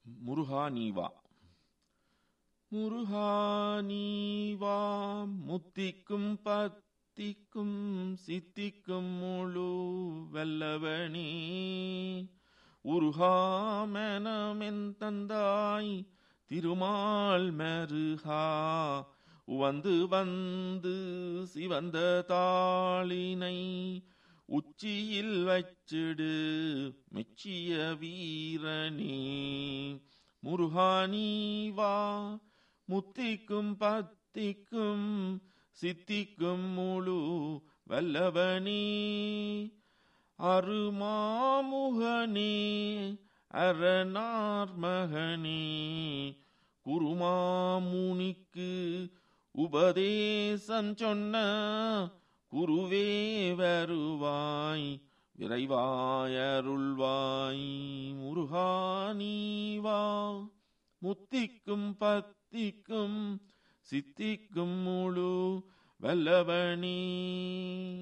முருகா நீவா முருகா நீவா முத்திக்கும் பத்திக்கும் சித்திக்கும் முழு வல்லவனே உருகாமெனமென் தந்தாய் திருமால் மருகா வந்து வந்து சிவந்த தாளினை உச்சியில் வச்சிடு மெச்சிய வீரனே முருகா நீவா முத்திக்கும் பத்திக்கும் சித்திக்கும் முழு வல்லவனே அருமாமுகனே அரணார் மகனே குருமாமுனிக்கு உபதேசம் சொன்ன குருவே வருவாய் விரைவாயருள்வாய் முருகா நீவா முத்திக்கும் பத்திக்கும் சித்திக்கும் முழு வல்லவனே